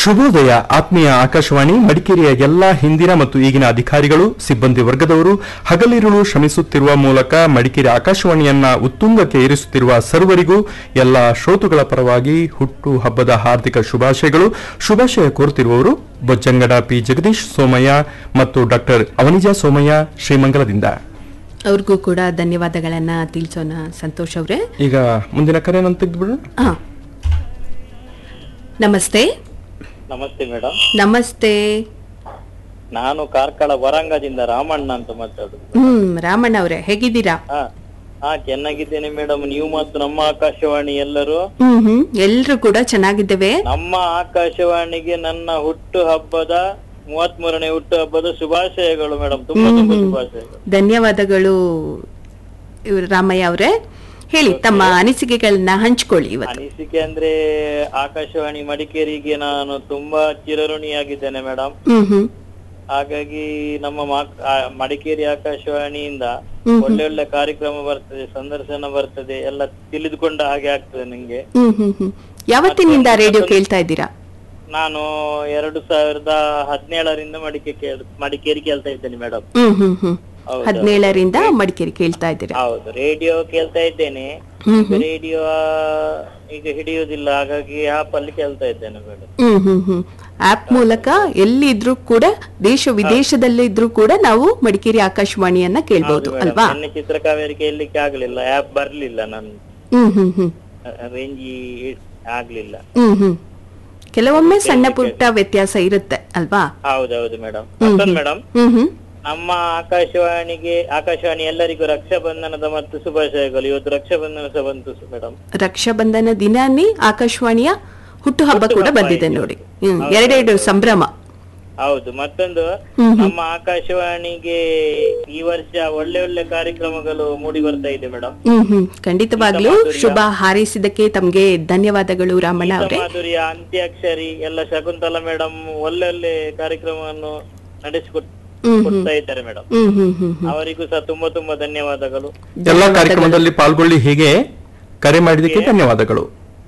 ಶುಭೋದಯ ಆತ್ಮೀಯ ಆಕಾಶವಾಣಿ ಮಡಿಕೇರಿಯ ಎಲ್ಲಾ ಹಿಂದಿನ ಮತ್ತು ಈಗಿನ ಅಧಿಕಾರಿಗಳು ಸಿಬ್ಬಂದಿ ವರ್ಗದವರು ಹಗಲಿರುಳು ಶ್ರಮಿಸುತ್ತಿರುವ ಮೂಲಕ ಮಡಿಕೇರಿ ಆಕಾಶವಾಣಿಯನ್ನ ಉತ್ತುಂಗಕ್ಕೆ ಏರಿಸುತ್ತಿರುವ ಸರ್ವರಿಗೂ ಎಲ್ಲ ಶ್ರೋತೃಗಳ ಪರವಾಗಿ ಹುಟ್ಟು ಹಬ್ಬದ ಹಾರ್ದಿಕ ಶುಭಾಶಯಗಳು ಶುಭಾಶಯ ಕೋರುತ್ತಿರುವವರು ಬೊಜ್ಜಂಗಡ ಪಿ ಜಗದೀಶ್ ಸೋಮಯ್ಯ ಮತ್ತು ಡಾಕ್ಟರ್ ಅವನಿಜಾ ಸೋಮಯ್ಯ ಶ್ರೀಮಂಗಲದಿಂದ ಅವ್ರಿಗೂ ಕೂಡ ಧನ್ಯವಾದಗಳನ್ನ ತಿಳಿಸೋಣ ಸಂತೋಷ್ ಅವರೇ ಈಗ ಮುಂದಿನ ಕರೆಯನ್ನು ತೆಗೆದುಬಿಡೋಣ ಹಾ ನಮಸ್ತೆ ನಮಸ್ತೆ ಮೇಡಮ್ ನಮಸ್ತೆ ನಾನು ಕಾರ್ಕಳ ವರಂಗದಿಂದ ರಾಮಣ್ಣ ಅಂತ ಮಾತಾಡುದು ಹ್ಮ್ ರಾಮಣ್ಣ ಅವರೇ ಹೇಗಿದ್ದೀರಾ ಹಾ ಹಾ ಚೆನ್ನಾಗಿದ್ದೇನೆ ಮೇಡಮ್ ನೀವು ಮತ್ತು ನಮ್ಮ ಆಕಾಶವಾಣಿ ಎಲ್ಲರೂ ಹ್ಮ್ ಹ್ಮ್ ಎಲ್ರು ಕೂಡ ಚೆನ್ನಾಗಿದ್ದೇವೆ ನಮ್ಮ ಆಕಾಶವಾಣಿಗೆ ನನ್ನ ಹುಟ್ಟು ಹಬ್ಬದ ಮೂವತ್ತ್ ಮೂರನೇ ಹುಟ್ಟು ಹಬ್ಬದ ಶುಭಾಶಯಗಳು ಮೇಡಮ್ ತುಂಬಾ ತುಂಬಾ ಶುಭಾಶಯಗಳು ಧನ್ಯವಾದಗಳು ಇವ್ರು ರಾಮಯ್ಯ ಅವರೇ ಹೇಳಿ ತಮ್ಮ ಅನಿಸಿಕೆಗಳನ್ನ ಹಂಚ್ಕೊಳ್ಳಿ ಇವತ್ತು ಅನಿಸಿಕೆ ಅಂದ್ರೆ ಆಕಾಶವಾಣಿ ಮಡಿಕೇರಿಗೆ ನಾನು ತುಂಬಾ ಚಿರಋಣಿಯಾಗಿದ್ದೇನೆ ಮೇಡಮ್ ಹ್ಮ್ ಹ್ಮ್ ಹಾಗಾಗಿ ನಮ್ಮ ಮಾಕ್- ಆ, ಮಡಿಕೇರಿ ಆಕಾಶವಾಣಿಯಿಂದ ಒಳ್ಳೆ ಒಳ್ಳೆ ಕಾರ್ಯಕ್ರಮ ಬರ್ತದೆ ಸಂದರ್ಶನ ಬರ್ತದೆ ಎಲ್ಲ ತಿಳಿದುಕೊಂಡ ಹಾಗೆ ಆಗ್ತದೆ ನಂಗೆ ಹ್ಮ್ ಹ್ಮ್ ಹ್ಮ್ ಯಾವತ್ತಿನಿಂದ ರೇಡಿಯೋ ಕೇಳ್ತಾ ಇದ್ದೀರಾ ನಾನು ಎರಡು ಸಾವಿರದ ಹದಿನೇಳರಿಂದ ಮಡಿಕೆ ಕೇಳ್ ಮಡಿಕೇರಿ ಕೇಳ್ತಾ ಇದ್ದೇನೆ ಮೇಡಮ್ ಹ್ಮ್ ಹ್ಮ್ ಹ್ಮ್ ಹೌದು. ಹದಿನೇಳರಿಂದ ಮಡಿಕೇರಿ ಕೇಳ್ತಾ ಇದ್ದೀರಾ ಹೌದು ರೇಡಿಯೋ ಕೇಳ್ತಾ ಇದ್ದೇನೆ ಹ್ಮ್ ರೇಡಿಯೋ ಈಗ ಹಿಡಿಯುವುದಿಲ್ಲ ಹಾಗಾಗಿ ಆಪ್ ಅಲ್ಲಿ ಕೇಳ್ತಾ ಇದ್ದೇನೆ ಮೇಡಮ್ ಹ್ಮ್ ಹ್ಮ್ ಹ್ಮ್ ಆಪ್ ಮೂಲಕ ಎಲ್ಲಿದ್ರು ಕೂಡ ದೇಶ ವಿದೇಶದಲ್ಲೇ ಇದ್ರೂ ಕೂಡ ನಾವು ಮಡಿಕೇರಿ ಆಕಾಶವಾಣಿಯನ್ನ ಕೇಳ್ಬೋದು ಅಲ್ವಾ ನಿನ್ನೆ ಚಿತ್ರಕಾವೇರಿ ಕೇಳಲಿಕ್ಕೆ ಆಗ್ಲಿಲ್ಲ ಆಪ್ ಬರ್ಲಿಲ್ಲ ನನ್ ಹ್ಮ್ ಹ್ಮ್ ಹ್ಮ್ ರೇಂಜ್ ಆಗ್ಲಿಲ್ಲ ಹ್ಮ್ ಹ್ಮ್ ಕೆಲವೊಮ್ಮೆ ಸಣ್ಣ ಪುಟ್ಟ ವ್ಯತ್ಯಾಸ ಇರುತ್ತೆ ಅಲ್ವಾ ಹೌದೌದು ಮೇಡಮ್ ಮತ್ತೊಂದು ಮೇಡಮ್ ಹ್ಮ್ ಹ್ಮ್ ನಮ್ಮ ಆಕಾಶವಾಣಿಗೆ ಆಕಾಶವಾಣಿ ಎಲ್ಲರಿಗೂ ರಕ್ಷಾಬಂಧನದ ಮತ್ತು ಶುಭಾಶಯಗಳು ಇವತ್ತು ರಕ್ಷಾಬಂಧನ ಸಹ ಬಂತು ಮೇಡಮ್ ರಕ್ಷಾಬಂಧನ ದಿನಾನೇ ಆಕಾಶವಾಣಿಯ ಹುಟ್ಟುಹಬ್ಬ ಕೂಡ ಬಂದಿದೆ ನೋಡಿ ಹ್ಮ್ ಎರಡೆರಡು ಸಂಭ್ರಮ ಹೌದು ಮತ್ತೊಂದು ನಮ್ಮ ಆಕಾಶವಾಣಿಗೆ ಈ ವರ್ಷ ಒಳ್ಳೆ ಒಳ್ಳೆ ಕಾರ್ಯಕ್ರಮಗಳು ಮೂಡಿ ಬರ್ತಾ ಇದೆ ಮೇಡಮ್ ಹ್ಮ್ ಹ್ಮ್ ಖಂಡಿತವಾಗ್ಲೂ ಶುಭ ಹಾರೈಸಿದಕ್ಕೆ ತಮ್ಗೆ ಧನ್ಯವಾದಗಳು ರಾಮಣ್ಣ ಅವರೇ ಮಾಧುರ್ಯ ಅಂತ್ಯಾಕ್ಷರಿ ಎಲ್ಲ ಶಕುಂತಲಾ ಮೇಡಮ್ ಒಳ್ಳೆ ಒಳ್ಳೆ ಕಾರ್ಯಕ್ರಮವನ್ನು ನಡೆಸಿಕೊಟ್ ಹ್ಮ್ ಕೊಡ್ತಾ ಇದ್ದಾರೆ ಮೇಡಮ್ ಹ್ಮ್ ಹ್ಮ್ ಹ್ಮ್ ಹ್ಮ್ ಅವರಿಗೂ ಸಹ ತುಂಬಾ ತುಂಬಾ ಧನ್ಯವಾದಗಳು ಎಲ್ಲ ಕಾರ್ಯಕ್ರಮದಲ್ಲಿ ಪಾಲ್ಗೊಳ್ಳಿ ಹೀಗೆ ಕರೆ ಮಾಡಿದ್ದಕ್ಕೆ ಧನ್ಯವಾದಗಳು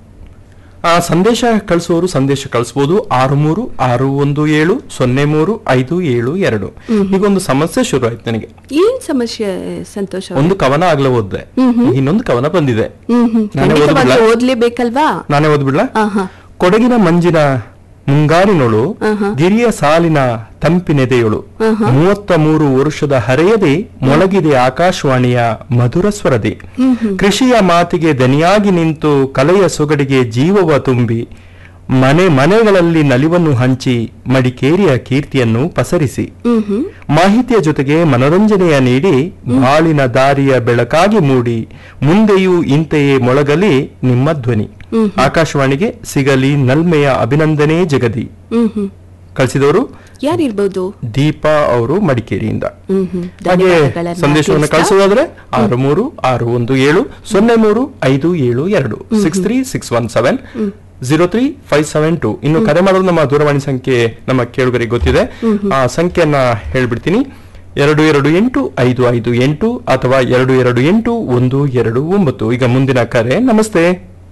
ಆ ಸಂದೇಶ ಕಳಿಸುವವರು ಸಂದೇಶ ಕಳಿಸಬಹುದು ಆರು ಮೂರು ಆರು ಒಂದು ಏಳು ಸೊನ್ನೆ ಮೂರು ಐದು ಏಳು ಎರಡು ಈಗ ಒಂದು ಸಮಸ್ಯೆ ಶುರು ಆಯ್ತು ನನಗೆ ಏನ್ ಸಮಸ್ಯೆ ಸಂತೋಷ ಅವ್ರೆ? ಒಂದು ಕವನ ಆಗ್ಲೇ ಓದ್ದೆ ಈಗ ಇನ್ನೊಂದು ಕವನ ಬಂದಿದೆ ಹ್ಮ್ ಹ್ಮ್ ನಾನೇ ಖಂಡಿತವಾಗ್ಲೂ ಓದ್ಬಿಡ್ಲಾ? ಓದ್ಲೇಬೇಕಲ್ವಾ ನಾನೇ ಓದ್ಬಿಡ್ಲಾ ಆಹಾ ಕೊಡಗಿನ ಮಂಜಿನ ಮುಂಗಾರಿನೊಳು ಗಿರಿಯ ಸಾಲಿನ ತಂಪಿನೆದೆಯೊಳು ಮೂವತ್ತ ಮೂರು ವರುಷದ ಹರೆಯದೆ ಮೊಳಗಿದೆ ಆಕಾಶವಾಣಿಯ ಮಧುರ ಸ್ವರದೆ ಕೃಷಿಯ ಮಾತಿಗೆ ದನಿಯಾಗಿ ನಿಂತು ಕಲೆಯ ಸೊಗಡಿಗೆ ಜೀವವ ತುಂಬಿ ಮನೆ ಮನೆಗಳಲ್ಲಿ ನಲಿವನ್ನು ಹಂಚಿ ಮಡಿಕೇರಿಯ ಕೀರ್ತಿಯನ್ನು ಪಸರಿಸಿ ಹ್ಮ್ ಹ್ಮ್ ಮಾಹಿತಿಯ ಜೊತೆಗೆ ಮನೋರಂಜನೆಯ ನೀಡಿ ಬಾಳಿನ ದಾರಿಯ ಬೆಳಕಾಗಿ ಮೂಡಿ ಮುಂದೆಯೂ ಇಂತೆಯೇ ಮೊಳಗಲಿ ನಿಮ್ಮ ಧ್ವನಿ ಆಕಾಶವಾಣಿಗೆ ಸಿಗಲಿ ನಲ್ಮೆಯ ಅಭಿನಂದನೆ ಜಗದಿ ಹ್ಮ್ ಹ್ಮ್ ಕಳಿಸಿದವರು ಯಾರಿರ್ಬೋದು ದೀಪಾ ಅವರು ಮಡಿಕೇರಿಯಿಂದ ಹ್ಮ್ ಹ್ಮ್ ಹಾಗೆ ಧನ್ಯವಾದಗಳನ್ನ ಸಂದೇಶವನ್ನು ತಿಳಿಸ್ತಾ- ಕಳಿಸೋದಾದ್ರೆ ಆರು ಮೂರು ಆರು ಒಂದು ಏಳು ಸೊನ್ನೆ ಮೂರು ಐದು ಏಳು ಎರಡು six three six one seven zero three five seven two ಇನ್ನು ಕರೆ ಮಾಡೋದು ನಮ್ಮ ದೂರವಾಣಿ ಸಂಖ್ಯೆ ನಮ್ಮ ಕೇಳುಗರಿಗೆ ಗೊತ್ತಿದೆ ಆ ಸಂಖ್ಯೆಯನ್ನ ಹೇಳ್ಬಿಡ್ತೀನಿ ಎರಡು ಎರಡು ಎಂಟು ಐದು ಐದು ಎಂಟು ಅಥವಾ ಎರಡು ಎರಡು ಎಂಟು ಒಂದು ಎರಡು ಒಂಬತ್ತು ಈಗ ಮುಂದಿನ ಕರೆ ನಮಸ್ತೆ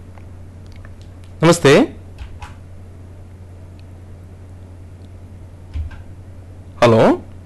ನಮಸ್ತೆ ಹಲೋ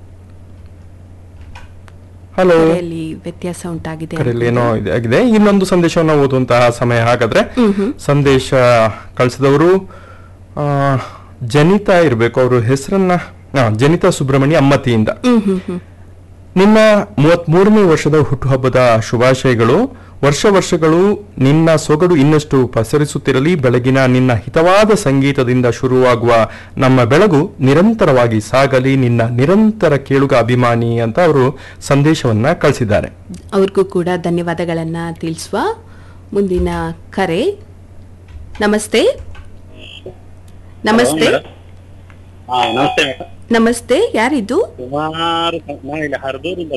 ಹಲೋ ಕರೆಯಲ್ಲಿ ವ್ಯತ್ಯಾಸ ಉಂಟಾಗಿದೆ ಕರೆಯಲ್ಲಿ ಏನೋ ಇದೆ ಆಗಿದೆ ಇನ್ನೊಂದು ಸಂದೇಶವನ್ನು ಓದುವಂತಹ ಸಮಯ ಹಾಗಾದ್ರೆ ಸಂದೇಶ ಕಳಿಸಿದವರು ಆ, ಜನಿತಾ ಇರಬೇಕು ಅವರು ಹೆಸರನ್ನ ಆ, ಜನಿತಾ ಸುಬ್ರಹ್ಮಣ್ಯ ಅಮ್ಮತಿಯಿಂದ ಹ್ಮ್ ಹ್ಮ್ ಹ್ಮ್ ನಿನ್ನ ಮೂವತ್ತ್ ಮೂರನೇ ವರ್ಷದ ಹುಟ್ಟುಹಬ್ಬದ ಶುಭಾಶಯಗಳು ವರ್ಷ ವರ್ಷಗಳು ನಿನ್ನ ಸೊಗಡು ಇನ್ನಷ್ಟು ಪಸರಿಸುತ್ತಿರಲಿ ಬೆಳಗಿನ ನಿನ್ನ ಹಿತವಾದ ಸಂಗೀತದಿಂದ ಶುರುವಾಗುವ ನಮ್ಮ ಬೆಳಗು ನಿರಂತರವಾಗಿ ಸಾಗಲಿ ನಿನ್ನ ನಿರಂತರ ಕೇಳುಗ ಅಭಿಮಾನಿ ಅಂತ ಅವರು ಸಂದೇಶವನ್ನ ಕಳಿಸಿದ್ದಾರೆ ಅವ್ರಿಗೂ ಕೂಡ ಧನ್ಯವಾದಗಳನ್ನ ತಿಳಿಸುವ ಮುಂದಿನ ಕರೆ ನಮಸ್ತೆ ನಮಸ್ತೆ ಹಾ ನಮಸ್ತೆ ನಮಸ್ತೆ ಯಾರಿದು ಸುಮಾರು ನಾವಿಲ್ಲಿ ಹರದೂರಿಂದ